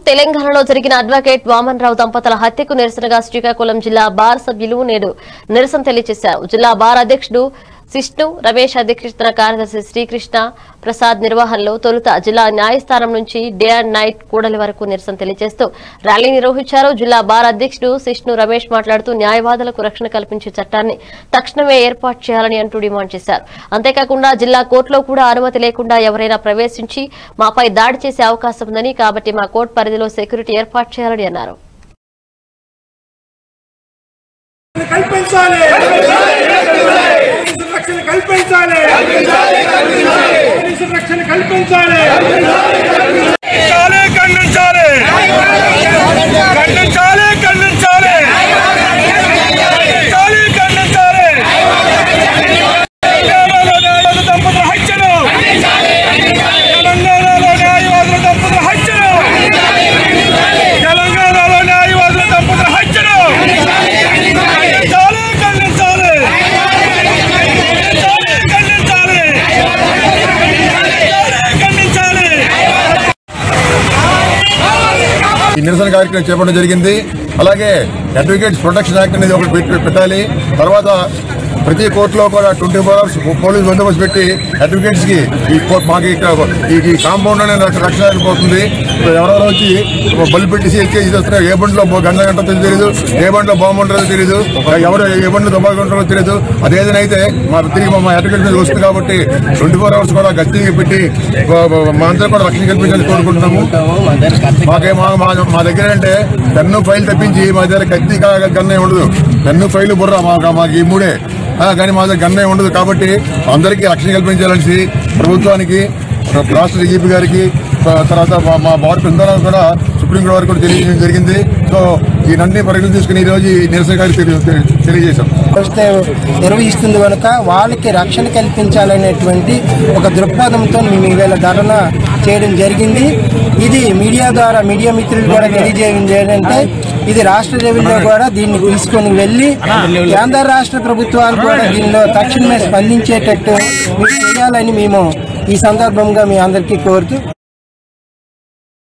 తెలంగాణలో జరిగిన అడ్వకేట్ వామన్ రావు దంపతుల హత్యకు నిరసనగా శ్రీకాకుళం జిల్లా బార్ సభ్యులు నేడు నిరసన తెలియజేశారు జిల్లా బార్ అధ్యక్షుడు సిష్ణు రమేష్ అధ్యక్షతన కార్యదర్శి శ్రీకృష్ణ ప్రసాద్ నిర్వహణలో తొలుత జిల్లా న్యాయస్థానం నుంచి డే అండ్ నైట్ కూడలి వరకు నిరసన తెలియజేస్తూ ర్యాలీ నిర్వహించారు జిల్లా బార్ అధ్యక్షుడు సిష్ణు రమేష్ మాట్లాడుతూ న్యాయవాదులకు రక్షణ కల్పించే చట్టాన్ని తక్షణమే ఏర్పాటు చేయాలని అంటూ డిమాండ్ చేశారు అంతేకాకుండా జిల్లా కోర్టులో కూడా అనుమతి లేకుండా ఎవరైనా ప్రవేశించి మాపై దాడి చేసే అవకాశం ఉందని కాబట్టి మా కోర్టు పరిధిలో సెక్యూరిటీ ఏర్పాటు చేయాలని అన్నారు కల్పించాలి పోలీసు రక్షణ కల్పించాలి పోలీసు రక్షణ కల్పించాలి ఖండించాలి ఖండించాలి ఖండించాలి ఖండించాలి ఖండించాలి తెలంగాణలో న్యాయవాద దంపతుల హత్యను తెలంగాణలో న్యాయవాదుల దంపతుల హత్యను తెలంగాణలో న్యాయవాదుల దంపతుల హత్యను ఖండించాలి ఖండించాలి ఖండించాలి ఖండించాలి ఈ నిరసన కార్యక్రమం చేపట్టడం జరిగింది అలాగే అడ్వకేట్స్ ప్రొటెక్షన్ యాక్ట్ అనేది ఒకటి పెట్టి- పెట్టాలి తర్వాత ప్రతి కోర్టులో కూడా ట్వంటీ ఫోర్ అవర్స్ పోలీస్ బందోబస్తు పెట్టి అడ్వకేట్స్ కి ఈ కోర్ట్ మాకు ఇక్కడ ఈ- ఈ కాంపౌండ్ అనే రక్ష- రక్షణ పోతుంది ఎవరెవరో వచ్చి బల్లి పెట్టేసి ఎక్కి ఇది వస్తున్నారు ఏ బండిలో బో- గంజాయి ఉంటుందో తెలియదు ఏ బండిలో బాంబు ఉంటుందో తెలియదు ఎవరు ఏ బండిలో దుబాయ్ ఉంటుందో తెలియదు అదేదైనా అయితే మా తిరిగి మా అడ్వకేట్ మీద వస్తుంది కాబట్టి ట్వంటీ ఫోర్ అవర్స్ కూడా గస్తీ పెట్టి బ- బ- మా అందరూ కూడా రక్షణ కల్పించాలని కోరుకుంటున్నాము మాకే మా మా- మా దగ్గర అంటే పెన్ను ఫైల్ తప్పించి మా దగ్గర కత్తి కా- గన్నే ఉండదు పెన్ను ఫైల్ బుర్ర మాకు మాకు ఈ మూడే ఆ, కానీ మా దగ్గర గన్నే ఉండదు కాబట్టి అందరికీ రక్షణ కల్పించాలని ప్రభుత్వానికి రాష్ట్ర డీజీపీ గారికి ఆ, తర్వాత మా- మా బార్ బృందాలకు కూడా సుప్రీంకోర్టు వారికి కూడా తెలియజేయడం జరిగింది సో ఈ నన్ని పరిగణలు తీసుకుని ఈ రోజు ఈ నిరసన గారికి తెలియజేశాం వ్యవస్థ నిర్వహిస్తుంది కనుక వాళ్ళకి రక్షణ కల్పించాలనేటువంటి ఒక దృక్పథంతో మేము ఈవేళ ధర్నా చేయడం జరిగింది ఇది మీడియా ద్వారా మీడియా మిత్రులు కూడా తెలియజేయడం ఏంటంటే ఇది రాష్ట్ర లెవెల్లో కూడా దీన్ని తీసుకొని వెళ్ళి కేంద్ర రాష్ట్ర ప్రభుత్వాలు కూడా దీనిలో తక్షణమే స్పందించేటట్టు మీరు చేయాలని మేము ఈ సందర్భంగా మీ అందరికీ కోరుతూ